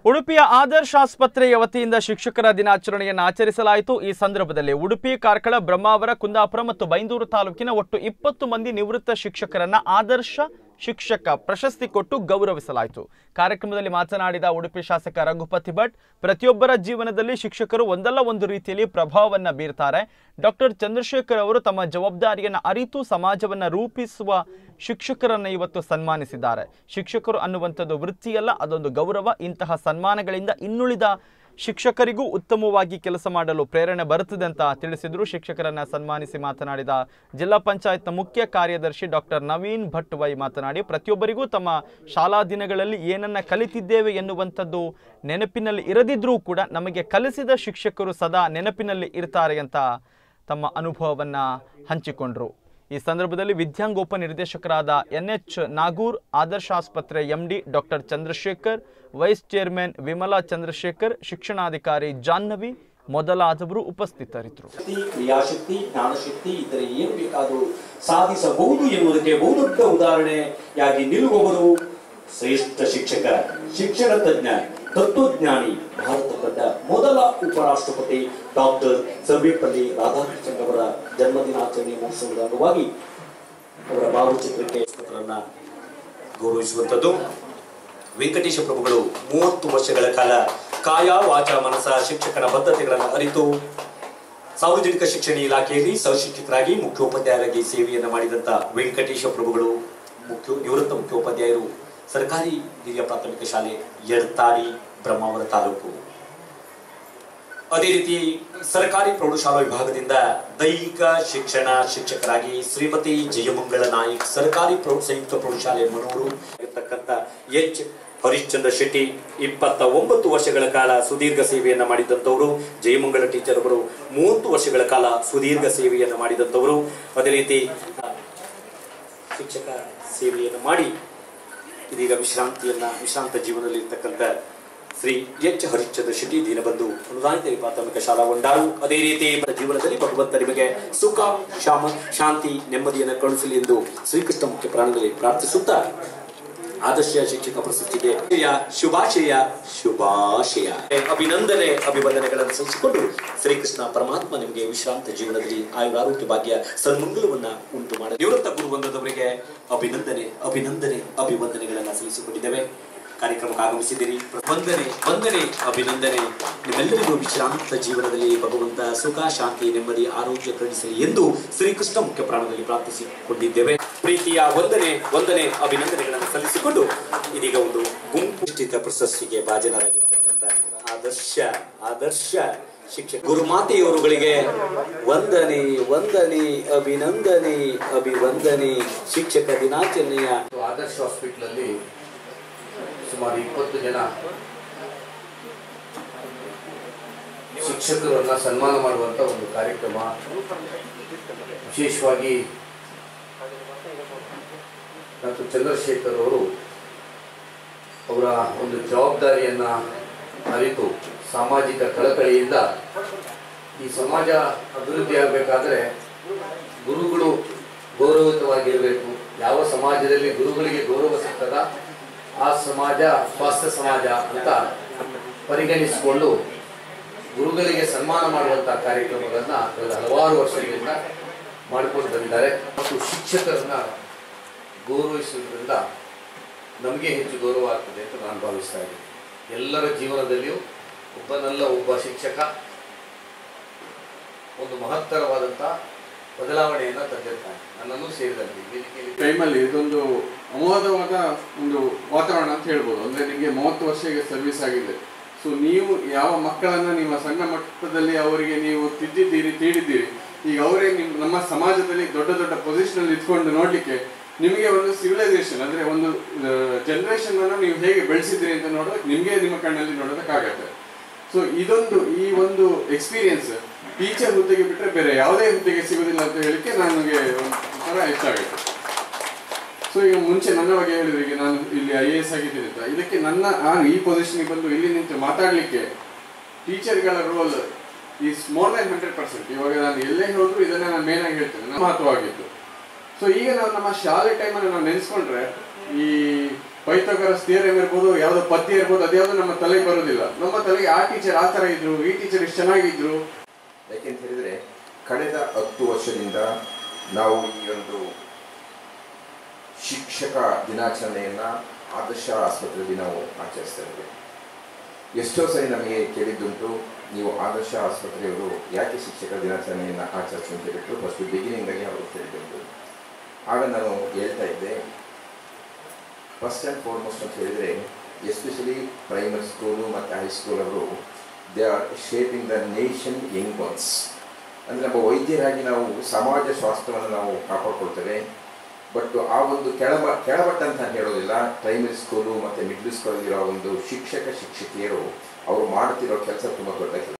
ಉಡುಪಿಯ ಆದರ್ಶ ಆಸ್ಪತ್ರೆಯ ವತಿಯಿಂದ ಶಿಕ್ಷಕರ ದಿನಾಚರಣೆಯನ್ನು ಆಚರಿಸಲಾಯಿತು ಈ ಸಂದರ್ಭದಲ್ಲಿ ಉಡುಪಿ ಕಾರ್ಕಳ ಬ್ರಹ್ಮಾವರ ಕುಂದಾಪುರ ಮತ್ತು ಬೈಂದೂರು ತಾಲೂಕಿನ ಒಟ್ಟು ಇಪ್ಪತ್ತು ಮಂದಿ ನಿವೃತ್ತ ಶಿಕ್ಷಕರನ್ನ ಆದರ್ಶ ಶಿಕ್ಷಕ ಪ್ರಶಸ್ತಿ ಕೊಟ್ಟು ಗೌರವಿಸಲಾಯಿತು ಕಾರ್ಯಕ್ರಮದಲ್ಲಿ ಮಾತನಾಡಿದ ಉಡುಪಿ ಶಾಸಕ ರಘುಪತಿ ಭಟ್ ಪ್ರತಿಯೊಬ್ಬರ ಜೀವನದಲ್ಲಿ ಶಿಕ್ಷಕರು ಒಂದಲ್ಲ ಒಂದು ರೀತಿಯಲ್ಲಿ ಪ್ರಭಾವವನ್ನ ಬೀರ್ತಾರೆ ಡಾಕ್ಟರ್ ಚಂದ್ರಶೇಖರ್ ಅವರು ತಮ್ಮ ಜವಾಬ್ದಾರಿಯನ್ನು ಅರಿತು ಸಮಾಜವನ್ನ ರೂಪಿಸುವ ಶಿಕ್ಷಕರನ್ನ ಇವತ್ತು ಸನ್ಮಾನಿಸಿದ್ದಾರೆ ಶಿಕ್ಷಕರು ಅನ್ನುವಂಥದ್ದು ವೃತ್ತಿಯಲ್ಲ ಅದೊಂದು ಗೌರವ ಇಂತಹ ಸನ್ಮಾನಗಳಿಂದ ಇನ್ನುಳಿದ ಶಿಕ್ಷಕರಿಗೂ ಉತ್ತಮವಾಗಿ ಕೆಲಸ ಮಾಡಲು ಪ್ರೇರಣೆ ಬರುತ್ತದೆ ಅಂತ ತಿಳಿಸಿದರು ಶಿಕ್ಷಕರನ್ನ ಸನ್ಮಾನಿಸಿ ಮಾತನಾಡಿದ ಜಿಲ್ಲಾ ಪಂಚಾಯತ್ನ ಮುಖ್ಯ ಕಾರ್ಯದರ್ಶಿ ಡಾಕ್ಟರ್ ನವೀನ್ ಭಟ್ ವೈ ಮಾತನಾಡಿ ಪ್ರತಿಯೊಬ್ಬರಿಗೂ ತಮ್ಮ ಶಾಲಾ ದಿನಗಳಲ್ಲಿ ಏನನ್ನ ಕಲಿತಿದ್ದೇವೆ ಎನ್ನುವಂಥದ್ದು ನೆನಪಿನಲ್ಲಿ ಇರದಿದ್ರೂ ಕೂಡ ನಮಗೆ ಕಲಿಸಿದ ಶಿಕ್ಷಕರು ಸದಾ ನೆನಪಿನಲ್ಲಿ ಇರ್ತಾರೆ ಅಂತ ತಮ್ಮ ಅನುಭವವನ್ನ ಹಂಚಿಕೊಂಡ್ರು ಈ ಸಂದರ್ಭದಲ್ಲಿ ವಿದ್ಯಾಂಗೋಪ ನಿರ್ದೇಶಕರಾದ ಎನ್ ಎಚ್ ನಾಗೂರ್ ಆದರ್ಶ ಆಸ್ಪತ್ರೆ MD doctor Chandrashekhar vice chairman Vimala Chandrashekhar ಶಿಕ್ಷಣಾಧಿಕಾರಿ ಜಾಹ್ನವಿ ಮೊದಲಾದವರು ಉಪಸ್ಥಿತರಿದ್ದರು ಶಕ್ತಿ ಕ್ರಿಯಾಶಕ್ತಿ ಜ್ಞಾನಶಕ್ತಿ ಇತರೆ ಏನು ಬೇಕಾದರೂ ಸಾಧಿಸಬಹುದು ಎನ್ನುವುದಕ್ಕೆ ಬಹುದೊಡ್ಡ ಉದಾಹರಣೆಯಾಗಿ ನಿಲ್ಲುವವರು ಶ್ರೇಷ್ಠ ಶಿಕ್ಷಕ ಶಿಕ್ಷಣ ತಜ್ಞ ತತ್ವಜ್ಞಾನಿ ಭಾರತ ಕಂಡ ಮೊದಲ ಉಪರಾಷ್ಟ್ರಪತಿ ಡಾಕ್ಟರ್ ಸರ್ವೇಪಲ್ಲಿ ರಾಧಾಕೃಷ್ಣನ್ ಅವರ ಜನ್ಮದಿನಾಚರಣೆ ಮಹೋತ್ಸವದ ಅಂಗವಾಗಿ ಅವರ ಭಾವಚಿತ್ರಕ್ಕೆ ಪತ್ರವನ್ನ ಗೌರವಿಸುವಂಥದ್ದು ವೆಂಕಟೇಶ ಪ್ರಭುಗಳು ಮೂವತ್ತು ವರ್ಷಗಳ ಕಾಲ ಕಾಯ ವಾಚ ಮನಸ ಶಿಕ್ಷಕರ ಬದ್ಧತೆಗಳನ್ನು ಅರಿತು ಸಾರ್ವಜನಿಕ ಶಿಕ್ಷಣ ಇಲಾಖೆಯಲ್ಲಿ ಸಹಶಿಕ್ಷಕರಾಗಿ ಮುಖ್ಯೋಪಾಧ್ಯಾಯರಾಗಿ ಸೇವೆಯನ್ನು ಮಾಡಿದಂತ ವೆಂಕಟೇಶ ಪ್ರಭುಗಳು ಮುಖ್ಯ ನಿವೃತ್ತ ಮುಖ್ಯೋಪಾಧ್ಯಾಯರು ಸರ್ಕಾರಿ ಹಿರಿಯ ಪ್ರಾಥಮಿಕ ಶಾಲೆ ಎಡ್ತಾಡಿ ಬ್ರಹ್ಮಾವರ ತಾಲೂಕು ಅದೇ ರೀತಿ ಸರ್ಕಾರಿ ಪ್ರೌಢಶಾಲಾ ವಿಭಾಗದಿಂದ ದೈಹಿಕ ಶಿಕ್ಷಣ ಶಿಕ್ಷಕರಾಗಿ ಶ್ರೀಮತಿ ಜಯಮಂಗಳ ನಾಯ್ಕ್ ಸರ್ಕಾರಿ ಪ್ರೌಢ ಸಂಯುಕ್ತ ಪ್ರೌಢಶಾಲೆ ಮನೂರು ಇರತಕ್ಕಂಥ ಎಚ್ ಹರಿಶ್ಚಂದ್ರ ಶೆಟ್ಟಿ ಇಪ್ಪತ್ತ ಒಂಬತ್ತು ವರ್ಷಗಳ ಕಾಲ ಸುದೀರ್ಘ ಸೇವೆಯನ್ನ ಮಾಡಿದಂತವರು ಜಯಮಂಗಳ ಟೀಚರ್ ಅವರು ಮೂವತ್ತು ವರ್ಷಗಳ ಕಾಲ ಸುದೀರ್ಘ ಸೇವೆಯನ್ನು ಮಾಡಿದಂತವರು ಅದೇ ರೀತಿ ಶಿಕ್ಷಕ ಸೇವೆಯನ್ನು ಮಾಡಿ ಇದೀಗ ವಿಶ್ರಾಂತಿಯನ್ನ ವಿಶ್ರಾಂತ ಜೀವನದಲ್ಲಿ ಇರ್ತಕ್ಕಂಥ ಶ್ರೀ ಎಚ್ ಹರಿಶ್ಚಂದ್ರ ಶೆಟ್ಟಿ ದೀನಬಂಧು ಅನುದಾನಿತ ಪ್ರಾಥಮಿಕ ಶಾಲಾ ಗೊಂಡಾರು ಅದೇ ರೀತಿ ಜೀವನದಲ್ಲಿ ಭಗವಂತ ನಿಮಗೆ ಸುಖ ಶಾಮ ಶಾಂತಿ ನೆಮ್ಮದಿಯನ್ನು ಕಳುಹಿಸಲಿ ಎಂದು ಶ್ರೀಕೃಷ್ಣ ಮುಖ್ಯ ಪ್ರಾಣದಲ್ಲಿ ಪ್ರಾರ್ಥಿಸುತ್ತಾ ಆದರ್ಶ ಶಿಕ್ಷಕ ಪ್ರಶಸ್ತಿಗೆ ಶುಭಾಶಯ ಶುಭಾಶಯ ಅಭಿನಂದನೆ ಅಭಿವಂದನೆಗಳನ್ನು ಸಲ್ಲಿಸಿಕೊಂಡು ಶ್ರೀಕೃಷ್ಣ ಪರಮಾತ್ಮ ನಿಮಗೆ ವಿಶ್ರಾಂತ ಜೀವನದಲ್ಲಿ ಆಯುರಾರೋಗ್ಯ ಭಾಗ್ಯ ಸನ್ಮಂಗಲವನ್ನ ಉಂಟು ಮಾಡಿ ನಿವೃತ್ತ ಗುರುವಂದದವರಿಗೆ ಅಭಿನಂದನೆ ಅಭಿನಂದನೆ ಅಭಿವಂದನೆಗಳನ್ನ ಸಲ್ಲಿಸಿಕೊಂಡಿದ್ದೇವೆ ಕಾರ್ಯಕ್ರಮಕ್ಕೆ ಆಗಮಿಸಿದ್ದೀರಿ ವಂದನೆ ವಂದನೆ ಅಭಿನಂದನೆ ನಿಮ್ಮೆಲ್ಲರಿಗೂ ವಿಶ್ರಾಂತ ಜೀವನದಲ್ಲಿ ಭಗವಂತ ಸುಖ ಶಾಂತಿ ನೆಮ್ಮದಿ ಆರೋಗ್ಯ ಕರುಣಿಸಲಿ ಎಂದು ಶ್ರೀಕೃಷ್ಣ ಮುಖ್ಯ ಪ್ರಾಣದಲ್ಲಿ ಪ್ರಾರ್ಥಿಸಿಕೊಂಡಿದ್ದೇವೆ ಪ್ರೀತಿಯ ವಂದನೆ ವಂದನೆ ಅಭಿನಂದನೆಗಳನ್ನು ಸಲ್ಲಿಸಿಕೊಂಡು ಇದೀಗ ಒಂದು ಗುಂಪುಷ್ಟಿತ ಪ್ರಶಸ್ತಿಗೆ ಭಾಜನರಾಗಿರ್ತಕ್ಕಂಥ ಆದರ್ಶ ಆದರ್ಶ ಶಿಕ್ಷಕ ಗುರುಮಾತೆಯವರುಗಳಿಗೆ ವಂದನೆ ವಂದನೆ ಅಭಿನಂದನೆ ಅಭಿವಂದನೆ ಶಿಕ್ಷಕ ದಿನಾಚರಣೆಯ ಮತ್ತು ಆದರ್ಶ ಹಾಸ್ಪಿಟ್ಲಲ್ಲಿ ಸುಮಾರು ಇಪ್ಪತ್ತು ಜನ ಶಿಕ್ಷಕರನ್ನ ಸನ್ಮಾನ ಮಾಡುವಂತ ಒಂದು ಕಾರ್ಯಕ್ರಮ ವಿಶೇಷವಾಗಿ ಡಾಕ್ಟರ್ ಚಂದ್ರಶೇಖರ್ ಅವರು ಅವರ ಒಂದು ಜವಾಬ್ದಾರಿಯನ್ನ ಅರಿತು ಸಾಮಾಜಿಕ ಕಳಕಳಿಯಿಂದ ಈ ಸಮಾಜ ಅಭಿವೃದ್ಧಿ ಆಗಬೇಕಾದ್ರೆ ಗುರುಗಳು ಗೌರವಿತವಾಗಿರಬೇಕು ಯಾವ ಸಮಾಜದಲ್ಲಿ ಗುರುಗಳಿಗೆ ಗೌರವ ಸಿಗ್ತದ ಆ ಸಮಾಜ ಸ್ವಾಸ್ಥ್ಯ ಸಮಾಜ ಅಂತ ಪರಿಗಣಿಸಿಕೊಂಡು ಗುರುಗಳಿಗೆ ಸನ್ಮಾನ ಮಾಡುವಂಥ ಕಾರ್ಯಕ್ರಮಗಳನ್ನ ಕಳೆದ ಹಲವಾರು ವರ್ಷಗಳಿಂದ ಮಾಡಿಕೊಂಡು ಬಂದಿದ್ದಾರೆ ಮತ್ತು ಶಿಕ್ಷಕರನ್ನ ಗೌರವಿಸುವುದರಿಂದ ನಮಗೆ ಹೆಚ್ಚು ಗೌರವ ಆಗ್ತದೆ ಅಂತ ನಾನು ಭಾವಿಸ್ತಾ ಇದ್ದೀನಿ ಎಲ್ಲರ ಜೀವನದಲ್ಲಿಯೂ ಒಬ್ಬನಲ್ಲ ಒಬ್ಬ ಶಿಕ್ಷಕ ಒಂದು ಮಹತ್ತರವಾದಂಥ ಬದಲಾವಣೆಯನ್ನು ತಂದಿರ್ತಾನೆ ನನ್ನನ್ನು ಸೇರಿದಂತೆ ಈ ವೇದಿಕೆಯಲ್ಲಿ ಟೈಮಲ್ಲಿ ಇದೊಂದು ಅಮೋಘವಾದ ಒಂದು ವಾತಾವರಣ ಅಂತ ಹೇಳ್ಬೋದು ಅಂದ್ರೆ ನಿಮಗೆ ಮೂವತ್ತು ವರ್ಷ ಈಗ ಸರ್ವಿಸ್ ಆಗಿದೆ ಸೊ ನೀವು ಯಾವ ಮಕ್ಕಳನ್ನ ನಿಮ್ಮ ಸಣ್ಣ ಮಟ್ಟದಲ್ಲಿ ಅವರಿಗೆ ನೀವು ತಿದ್ದಿದ್ದೀರಿ ತೀಡಿದ್ದೀರಿ ಈಗ ಅವರೇ ನಿಮ್ ನಮ್ಮ ಸಮಾಜದಲ್ಲಿ ದೊಡ್ಡ ದೊಡ್ಡ ಪೊಸಿಷನ್ ಅಲ್ಲಿ ಇಟ್ಕೊಂಡು ನೋಡ್ಲಿಕ್ಕೆ ನಿಮಗೆ ಒಂದು ಸಿವಿಲೈಸೇಷನ್ ಅಂದ್ರೆ ಒಂದು ಜನರೇಷನ್ ಅನ್ನು ನೀವು ಹೇಗೆ ಬೆಳೆಸಿದ್ರಿ ಅಂತ ನೋಡೋದಕ್ಕೆ ನಿಮಗೆ ನಿಮ್ಮ ಕಣ್ಣಲ್ಲಿ ನೋಡೋದಕ್ಕಾಗತ್ತೆ ಸೊ ಇದೊಂದು ಈ ಒಂದು ಎಕ್ಸ್ಪೀರಿಯನ್ಸ್ ಟೀಚರ್ ಹುದ್ದೆಗೆ ಬಿಟ್ಟರೆ ಬೇರೆ ಯಾವುದೇ ಹುದ್ದೆಗೆ ಸಿಗೋದಿಲ್ಲ ಅಂತ ಹೇಳಿಕ್ಕೆ ನನಗೆ ಒಂಥರ ಇಷ್ಟ ಆಗುತ್ತೆ ಸೊ ಈಗ ಮುಂಚೆ ನನ್ನ ಬಗ್ಗೆ ಹೇಳಿದ್ರೆ ಈಗ ನಾನು ಇಲ್ಲಿ ಐ ಎ ಎಸ್ ಆಗಿದ್ದೀನಿ ಅಂತ ಇದಕ್ಕೆ ನನ್ನ ನಾನು ಈ ಪೊಸಿಷನ್ಗೆ ಬಂದು ಇಲ್ಲಿ ನಿಂತು ಮಾತಾಡಲಿಕ್ಕೆ ಟೀಚರ್ಗಳ role is more than hundred percent ಇವಾಗ ನಾನು ಎಲ್ಲೇ ಹೋದ್ರು ಇದನ್ನ ನಾನು ಮೇನ್ ಆಗಿ ಹೇಳ್ತೇನೆ ಮಹತ್ವವಾಗಿತ್ತು ಸೊ ಈಗ ನಾವು ನಮ್ಮ ಶಾಲೆ ಟೈಮನ್ನು ನಾವು ನೆನೆಸ್ಕೊಂಡ್ರೆ ಈ ಪೈಥಾಗರಸ್ ಥಿಯರಮ್ ಇರ್ಬೋದು ಯಾವುದೋ ಪದ್ಯ ಇರ್ಬೋದು ಅದ್ಯಾವುದು ನಮ್ಮ ತಲೆಗೆ ಬರೋದಿಲ್ಲ ನಮ್ಮ ತಲೆಗೆ ಆ ಟೀಚರ್ ಆ ಥರ ಇದ್ರು ಈ ಟೀಚರ್ ಇಷ್ಟು ಚೆನ್ನಾಗಿದ್ರು ಯಾಕೆಂತ ಹೇಳಿದರೆ ಕಳೆದ ಹತ್ತು ವರ್ಷದಿಂದ ನಾವು ಈ ಒಂದು ಶಿಕ್ಷಕ ದಿನಾಚರಣೆಯನ್ನು ಆದರ್ಶ ಆಸ್ಪತ್ರೆಯಲ್ಲಿ ನಾವು ಆಚರಿಸ್ತಾ ಇದ್ದೇವೆ ಎಷ್ಟೋ ಸರಿ ನಮಗೆ ಕೇಳಿದ್ದುಂಟು ನೀವು ಆದರ್ಶ ಆಸ್ಪತ್ರೆಯವರು ಯಾಕೆ ಶಿಕ್ಷಕ ದಿನಾಚರಣೆಯನ್ನು ಆಚರಿಸಿ ಅಂತ ಹೇಳಿಬಿಟ್ಟು ಫಸ್ಟ್ ಬಿಗಿನಿಂಗಾಗಿ ಅವರು ಕೇಳಿದ್ದುಂಟು ಆಗ ನಾನು ಹೇಳ್ತಾ ಇದ್ದೆ ಫಸ್ಟ್ ಆ್ಯಂಡ್ ಫಾರ್ಮೋಸ್ಟ್ ಅಂತ ಹೇಳಿದರೆ ಎಸ್ಪೆಷಲಿ ಪ್ರೈಮರಿ ಸ್ಕೂಲು ಮತ್ತು ಹೈಸ್ಕೂಲ್ ಅವರು they are shaping the nation young ones ಅಂದರೆ ಒಬ್ಬ ವೈದ್ಯರಾಗಿ ನಾವು ಸಮಾಜ ಸ್ವಾಸ್ಥ್ಯವನ್ನು ನಾವು ಕಾಪಾಡ್ಕೊಳ್ತೇವೆ ಬಟ್ ಆ ಒಂದು ಕೆಳಮ ಕೆಳಮಟ್ಟ ಅಂತ ನಾನು ಹೇಳೋದಿಲ್ಲ ಪ್ರೈಮರಿ ಸ್ಕೂಲು ಮತ್ತು ಮಿಡ್ಲ್ ಸ್ಕೂಲಲ್ಲಿರೋ ಒಂದು ಶಿಕ್ಷಕ ಶಿಕ್ಷಕಿಯರು ಅವರು ಮಾಡ್ತಿರೋ ಕೆಲಸ ತುಂಬ ದೊಡ್ಡ ಕೆಲಸ